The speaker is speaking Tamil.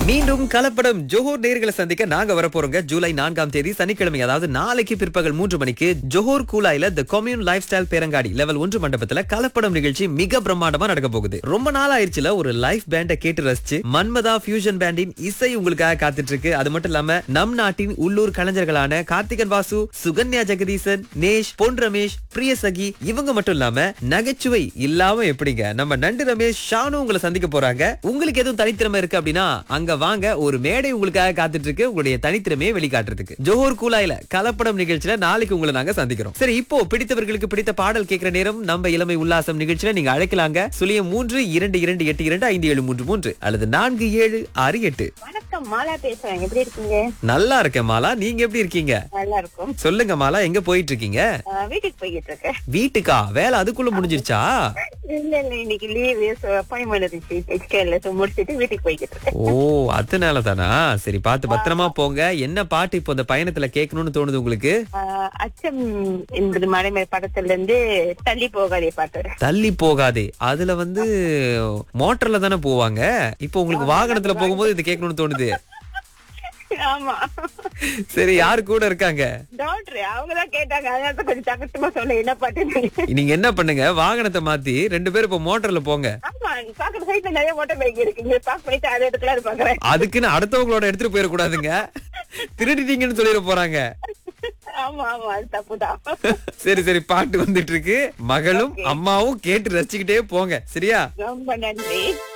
மீண்டும் கலப்படம் ஜோஹர் நேர்களை சந்திக்க நாங்க வர போறோங்க ஜூலை நான்காம் தேதி சனிக்கிழமை அதாவது நாளைக்கு பிற்பகல் மூன்று மணிக்கு ஜோஹர் கூலாயில தி கம்யூன் லைஃப் ஸ்டைல் பேரங்காடி லெவல் ஒன்று மண்டபத்துல கலப்படம் நிகழ்ச்சி மிக பிரம்மாண்டமா நடக்க போகுது ரொம்ப நாள் ஆயிடுச்சுல ஒரு லைஃப் பேண்டை கேட்டு ரசிச்சு மன்மதா ஃபியூஷன் பேண்டின் இசை உங்களுக்காக காத்துட்டு இருக்கு அது மட்டும் இல்லாம நம் நாட்டின் உள்ளூர் கலைஞர்களான கார்த்திகன் வாசு சுகன்யா ஜெகதீசன் நேஷ் பொன் ரமேஷ் பிரியசகி இவங்க மட்டும் இல்லாம நகைச்சுவை இல்லாம எப்படிங்க நம்ம நண்டு ரமேஷ் ஷானு உங்களை சந்திக்க போறாங்க உங்களுக்கு எதுவும் தனித்திறமை இருக்கு அப்படின்னா அங்க வாங்க ஒரு மேடை உங்களுக்காக காத்துட்டு இருக்கு உங்களுடைய தனித்திறமையை வெளிக்காட்டுறதுக்கு ஜோஹர் கூலாயில கலப்படம் நிகழ்ச்சியில நாளைக்கு உங்களை நாங்க சந்திக்கிறோம் சரி இப்போ பிடித்தவர்களுக்கு பிடித்த பாடல் கேட்கிற நேரம் நம்ம இளமை உல்லாசம் நிகழ்ச்சியில நீங்க அழைக்கலாங்க சுழியம் மூன்று இரண்டு இரண்டு எட்டு இரண்டு ஐந்து ஏழு மூன்று மூன்று அல்லது நான்கு ஏழு ஆறு எட்டு வணக்கம் மாலா பேசுறேன் எப்படி இருக்கீங்க நல்லா இருக்கேன் மாலா நீங்க எப்படி இருக்கீங்க நல்லா இருக்கும் சொல்லுங்க மாலா எங்க போயிட்டு இருக்கீங்க ஆஹ் வீட்டுக்கு போய்கிட்டு இருக்கேன் வீட்டுக்கா வேலை அதுக்குள்ள முடிஞ்சிருச்சா இல்ல இல்ல இன்னைக்கு லீவு அப்பாயின்மெண்ட் இருந்துச்சு ஹெச்கேல முடிச்சிட்டு வீட்டுக்கு போய்கிட்டு இருக்கேன் ஓ அதனால தானா சரி பார்த்து பத்திரமா போங்க என்ன பாட்டு இப்போ இந்த பயணத்துல கேட்கணும்னு தோணுது உங்களுக்கு ஆஹ் அச்சம் என்பது மலைமேல் படத்துல இருந்து தள்ளி போகாதே பாட்டு தள்ளி போகாதே அதுல வந்து மோட்டர்ல தானே போவாங்க இப்போ உங்களுக்கு வாகனத்துல போகும்போது இது கேட்கணும்னு தோணுது ஆமா சரி யாரு கூட இருக்காங்க டாக்டர் அவங்கதான் கேட்டாங்க அதனால தான் கொஞ்சம் தகட்டமா சொன்னேன் என்ன பாட்டு நீங்க என்ன பண்ணுங்க வாகனத்தை மாத்தி ரெண்டு பேரும் இப்போ மோட்டர்ல போங்க ஆமா பாக்குற சைட்ல நிறைய மோட்டர் பைக் இருக்குங்க பாக் பண்ணிட்டு அதை எடுத்துக்கலாம் பாக்குறேன் அதுக்குன்னு அடுத்தவங்களோட எடுத்துட்டு போயிடக்கூடாதுங்க திருடிட்டீங்கன்னு சொல்லிட போறாங்க ஆமா ஆமா அது தப்புதான் சரி சரி பாட்டு வந்துட்டு இருக்கு மகளும் அம்மாவும் கேட்டு ரசிச்சுக்கிட்டே போங்க சரியா ரொம்ப நன்றி